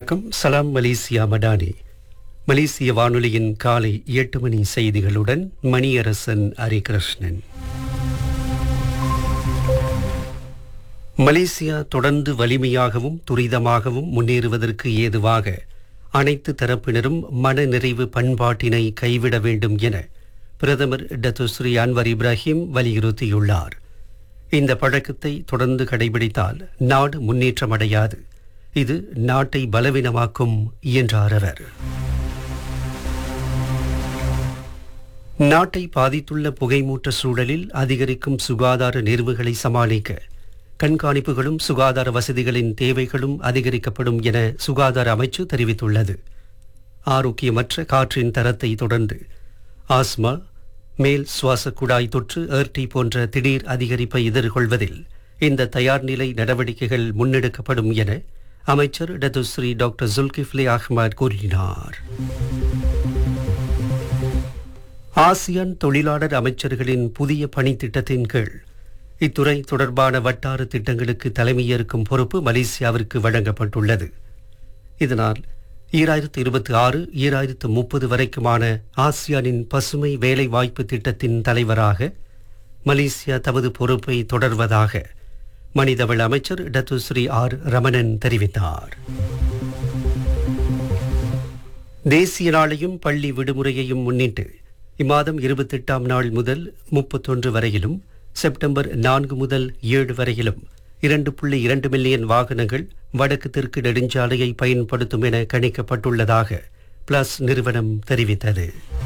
வணக்கம் சலாம் மலேசியா மடானி மலேசிய வானொலியின் காலை எட்டு மணி செய்திகளுடன் மணியரசன் ஹரிகிருஷ்ணன் மலேசியா தொடர்ந்து வலிமையாகவும் துரிதமாகவும் முன்னேறுவதற்கு ஏதுவாக அனைத்து தரப்பினரும் மனநிறைவு பண்பாட்டினை கைவிட வேண்டும் என பிரதமர் டத்துஸ்ரீ அன்வர் இப்ராஹிம் வலியுறுத்தியுள்ளார் இந்த பழக்கத்தை தொடர்ந்து கடைபிடித்தால் நாடு முன்னேற்றமடையாது இது நாட்டை பலவீனமாக்கும் என்றார் அவர் நாட்டை பாதித்துள்ள புகைமூட்ட சூழலில் அதிகரிக்கும் சுகாதார நெருவுகளை சமாளிக்க கண்காணிப்புகளும் சுகாதார வசதிகளின் தேவைகளும் அதிகரிக்கப்படும் என சுகாதார அமைச்சு தெரிவித்துள்ளது ஆரோக்கியமற்ற காற்றின் தரத்தை தொடர்ந்து ஆஸ்மா மேல் சுவாச குழாய் தொற்று ஏர்டி போன்ற திடீர் அதிகரிப்பை எதிர்கொள்வதில் இந்த தயார்நிலை நடவடிக்கைகள் முன்னெடுக்கப்படும் என அமைச்சர் டத்துஸ்ரீ டாக்டர் ஜுல்கிஃப்லி அஹ்மத் கூறினார் ஆசியான் தொழிலாளர் அமைச்சர்களின் புதிய பணித்திட்டத்தின் கீழ் இத்துறை தொடர்பான வட்டார திட்டங்களுக்கு தலைமையேற்கும் பொறுப்பு மலேசியாவிற்கு வழங்கப்பட்டுள்ளது இதனால் ஈராயிரத்து இருபத்தி ஆறு ஈராயிரத்து முப்பது வரைக்குமான ஆசியானின் பசுமை வேலைவாய்ப்பு திட்டத்தின் தலைவராக மலேசியா தமது பொறுப்பை தொடர்வதாக மனிதவள அமைச்சர் டத்துஸ்ரீ ஆர் ரமணன் தெரிவித்தார் தேசிய நாளையும் பள்ளி விடுமுறையையும் முன்னிட்டு இம்மாதம் இருபத்தெட்டாம் நாள் முதல் முப்பத்தொன்று வரையிலும் செப்டம்பர் நான்கு முதல் ஏழு வரையிலும் இரண்டு புள்ளி இரண்டு மில்லியன் வாகனங்கள் வடக்கு தெற்கு நெடுஞ்சாலையை பயன்படுத்தும் என கணிக்கப்பட்டுள்ளதாக பிளஸ் நிறுவனம் தெரிவித்தது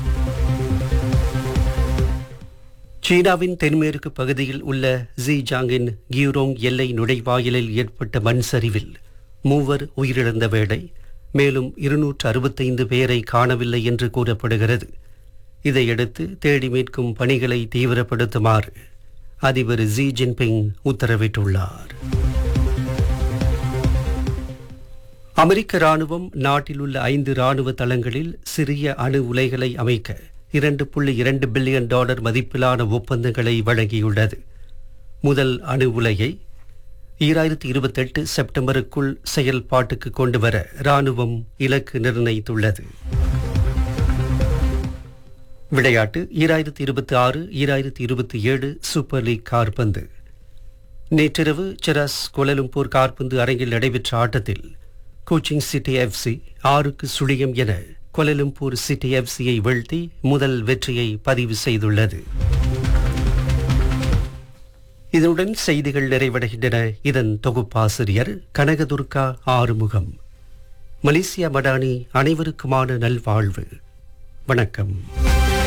சீனாவின் தென்மேற்கு பகுதியில் உள்ள ஜிஜாங்கின் கியூரோங் எல்லை நுழைவாயிலில் ஏற்பட்ட மண் சரிவில் மூவர் உயிரிழந்த வேளை மேலும் இருநூற்று அறுபத்தைந்து பேரை காணவில்லை என்று கூறப்படுகிறது இதையடுத்து தேடி மீட்கும் பணிகளை தீவிரப்படுத்துமாறு அதிபர் ஜி ஜின்பிங் உத்தரவிட்டுள்ளார் அமெரிக்க ராணுவம் நாட்டில் உள்ள ஐந்து ராணுவ தளங்களில் சிறிய அணு உலைகளை அமைக்க இரண்டு புள்ளி இரண்டு பில்லியன் டாலர் மதிப்பிலான ஒப்பந்தங்களை வழங்கியுள்ளது முதல் அணு உலையை ஈராயிரத்தி இருபத்தெட்டு செப்டம்பருக்குள் செயல்பாட்டுக்கு கொண்டு வர ராணுவம் இலக்கு நிர்ணயித்துள்ளது விளையாட்டு ஈராயிரத்தி இருபத்தி ஆறு ஈராயிரத்தி இருபத்தி ஏழு சூப்பர் லீக் கார்பந்து நேற்றிரவு செராஸ் கோலலும்பூர் கார்பந்து அரங்கில் நடைபெற்ற ஆட்டத்தில் கோச்சிங் சிட்டி எஃப்சி ஆறுக்கு சுழியம் என கோலலும்பூர் சிட்டி எஃப்சியை வீழ்த்தி முதல் வெற்றியை பதிவு செய்துள்ளது இதனுடன் செய்திகள் நிறைவடைகின்றன இதன் தொகுப்பாசிரியர் கனகதுர்கா ஆறுமுகம் மலேசியா மடானி அனைவருக்குமான நல்வாழ்வு வணக்கம்